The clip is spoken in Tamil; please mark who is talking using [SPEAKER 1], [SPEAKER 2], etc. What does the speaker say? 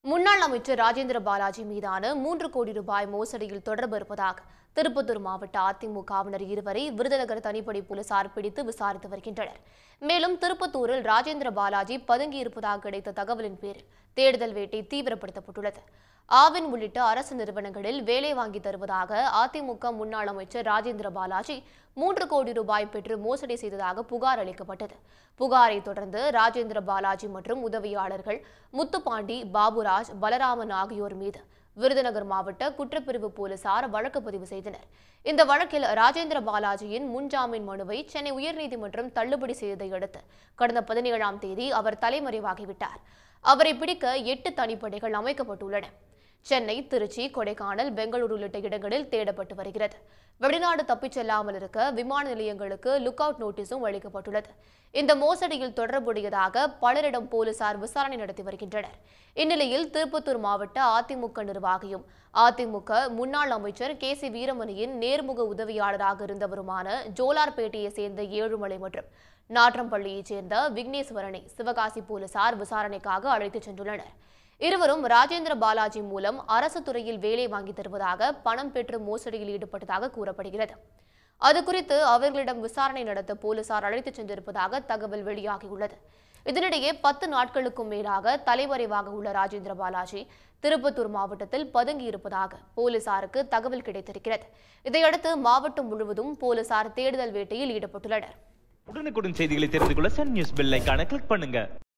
[SPEAKER 1] முன்னாள் அமைச்சர் ராஜேந்திர பாலாஜி மீதான மூன்று கோடி ரூபாய் மோசடியில் தொடர்பு இருப்பதாக திருப்பத்தூர் மாவட்ட அதிமுகவினர் இருவரை விருதுநகர் தனிப்படை போலீசார் பிடித்து விசாரித்து வருகின்றனர் மேலும் திருப்பத்தூரில் ராஜேந்திர பாலாஜி பதுங்கியிருப்பதாக கிடைத்த தகவலின் பேரில் தேடுதல் வேட்டை தீவிரப்படுத்தப்பட்டுள்ளது ஆவின் உள்ளிட்ட அரசு நிறுவனங்களில் வேலை வாங்கி தருவதாக அதிமுக முன்னாள் அமைச்சர் ராஜேந்திர பாலாஜி மூன்று கோடி ரூபாய் பெற்று மோசடி செய்ததாக புகார் அளிக்கப்பட்டது புகாரை தொடர்ந்து ராஜேந்திர பாலாஜி மற்றும் உதவியாளர்கள் முத்துப்பாண்டி பாபுராஜ் பலராமன் ஆகியோர் மீது விருதுநகர் மாவட்ட குற்றப்பிரிவு போலீசார் வழக்கு பதிவு செய்தனர் இந்த வழக்கில் ராஜேந்திர பாலாஜியின் முன்ஜாமீன் மனுவை சென்னை உயர்நீதிமன்றம் தள்ளுபடி செய்ததை அடுத்து கடந்த பதினேழாம் தேதி அவர் தலைமறைவாகிவிட்டார் அவரை பிடிக்க எட்டு தனிப்படைகள் அமைக்கப்பட்டுள்ளன சென்னை திருச்சி கொடைக்கானல் பெங்களூரு உள்ளிட்ட இடங்களில் தேடப்பட்டு வருகிறது வெளிநாடு தப்பிச் செல்லாமல் இருக்க விமான நிலையங்களுக்கு லுக் அவுட் நோட்டீஸும் அளிக்கப்பட்டுள்ளது இந்த மோசடியில் தொடர்புடையதாக பலரிடம் போலீசார் விசாரணை நடத்தி வருகின்றனர் இந்நிலையில் திருப்பத்தூர் மாவட்ட அதிமுக நிர்வாகியும் அதிமுக முன்னாள் அமைச்சர் கே சி வீரமணியின் நேர்முக உதவியாளராக இருந்தவருமான ஜோலார்பேட்டையை சேர்ந்த ஏழுமலை மற்றும் நாற்றம்பள்ளியைச் சேர்ந்த விக்னேஸ்வரனை சிவகாசி போலீசார் விசாரணைக்காக அழைத்துச் சென்றுள்ளனர் இருவரும் ராஜேந்திர பாலாஜி மூலம் அரசு துறையில் வேலை வாங்கி தருவதாக பணம் பெற்று மோசடியில் ஈடுபட்டதாக கூறப்படுகிறது அது குறித்து அவர்களிடம் விசாரணை நடத்த போலீசார் அழைத்துச் சென்றிருப்பதாக தகவல் வெளியாகியுள்ளது இதனிடையே பத்து நாட்களுக்கும் மேலாக தலைமறைவாக உள்ள ராஜேந்திர பாலாஜி திருப்பத்தூர் மாவட்டத்தில் பதுங்கி இருப்பதாக போலீசாருக்கு தகவல் கிடைத்திருக்கிறது இதையடுத்து மாவட்டம் முழுவதும் போலீசார் தேடுதல் வேட்டையில் ஈடுபட்டுள்ளனர்
[SPEAKER 2] உடனுக்குடன் செய்திகளை தெரிந்து கொள்ள சன் நியூஸ் பெல் ஐகானை கிளிக் பண்ணுங்க